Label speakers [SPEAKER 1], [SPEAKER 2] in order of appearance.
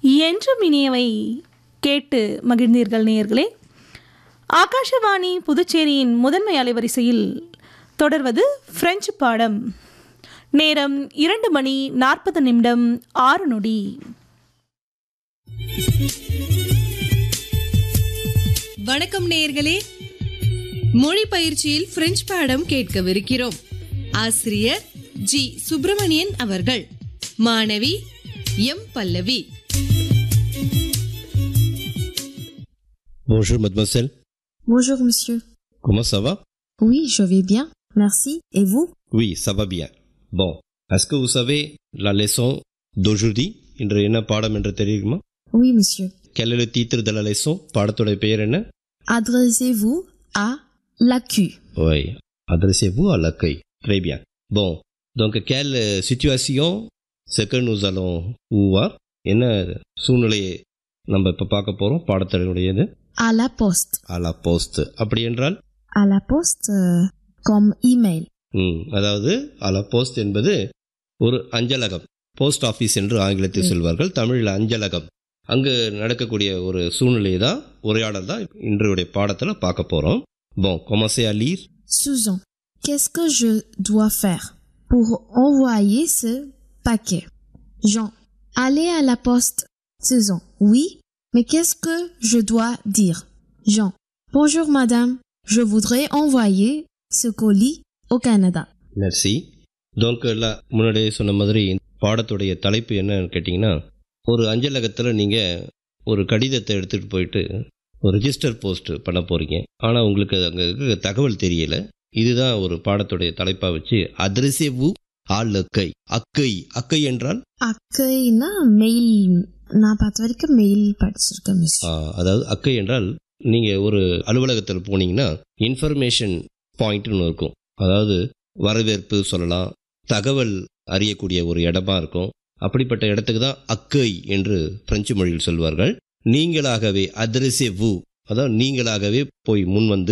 [SPEAKER 1] என்றும் இனியவை கேட்டு மகிழ்ந்தீர்கள் நேயர்களே ஆகாஷவாணி புதுச்சேரியின் முதன்மை அலைவரிசையில் தொடர்வது பிரெஞ்சு பாடம் நேரம் இரண்டு மணி நாற்பது நிமிடம் ஆறு நொடி
[SPEAKER 2] வணக்கம் நேயர்களே மொழி பயிற்சியில் பிரெஞ்சு பாடம் கேட்கவிருக்கிறோம் ஆசிரியர் ஜி சுப்பிரமணியன் அவர்கள் மாணவி M Pallavi
[SPEAKER 3] Bonjour mademoiselle,
[SPEAKER 4] Bonjour monsieur.
[SPEAKER 3] comment ça va
[SPEAKER 4] Oui, je vais bien. Merci. Et vous
[SPEAKER 3] Oui, ça va bien. Bon, est-ce que vous savez la leçon d'aujourd'hui இன்று என்ன பாடம் என்று தெரியுமா
[SPEAKER 4] Oui monsieur.
[SPEAKER 3] Quel est le titre de la leçon பாடத்தோட பெயர் என்ன
[SPEAKER 4] Adressez-vous à l'accu.
[SPEAKER 3] Oui, adressez-vous à l'accueil. Très bien. Bon, donc quelle situation ce que nous allons voir என்ன சூழ்நிலையை நம்ம இப்போ பார்க்க போகிறோம் பாடத்தினுடையது
[SPEAKER 4] À la poste.
[SPEAKER 3] à la poste அப்படி என்றால்
[SPEAKER 4] À la poste euh, comme email.
[SPEAKER 3] ம் அதாவது அல போஸ்ட் என்பது ஒரு அஞ்சலகம் போஸ்ட் ஆஃபீஸ் என்று ஆங்கிலத்தில் சொல்வார்கள் தமிழில் அஞ்சலகம் அங்கு நடக்கக்கூடிய ஒரு சூழ்நிலையை தான் உரையாடல் தான் இன்றைய பாடத்தில் பார்க்க போகிறோம் bon commencez à lire
[SPEAKER 4] Susan, qu'est-ce que je dois faire pour envoyer ce paquet Jean, allez à la poste. Susan, oui, mais qu'est-ce que je dois dire Jean, bonjour madame, je voudrais envoyer ce colis au Canada.
[SPEAKER 3] merci donc எல்லாம் முன்னாடியே சொன்ன மாதிரி பாடத்துடைய தலைப்பு என்னன்னு கேட்டிங்கன்னா ஒரு அஞ்சலகத்தில் நீங்கள் ஒரு கடிதத்தை எடுத்துகிட்டு போயிட்டு ஒரு ரிஜிஸ்டர் போஸ்ட் பண்ண போகிறீங்க ஆனால் உங்களுக்கு அங்கே இருக்க தகவல் தெரியல இதுதான் ஒரு பாடத்துடைய தலைப்பாக வச்சு அதிரசேவு ஆள் அக்கை அக்கை அக்கை என்றால்
[SPEAKER 4] அக்கைனா மெயில் நான் பார்த்த வரைக்கும் மெயில் படிச்சிருக்கேன் மிஸ்
[SPEAKER 3] ஆ, அதாவது அக்கை என்றால் நீங்கள் ஒரு அலுவலகத்தில் போனீங்கன்னா இன்ஃபர்மேஷன் பாயிண்ட்னு இருக்கும் அதாவது வரவேற்பு சொல்லலாம் தகவல் அறியக்கூடிய ஒரு இடமா இருக்கும் அப்படிப்பட்ட இடத்துக்கு தான் அக்கை என்று பிரெஞ்சு மொழியில் சொல்வார்கள் நீங்களாகவே அதிரசே வு அதாவது நீங்களாகவே போய் முன் வந்து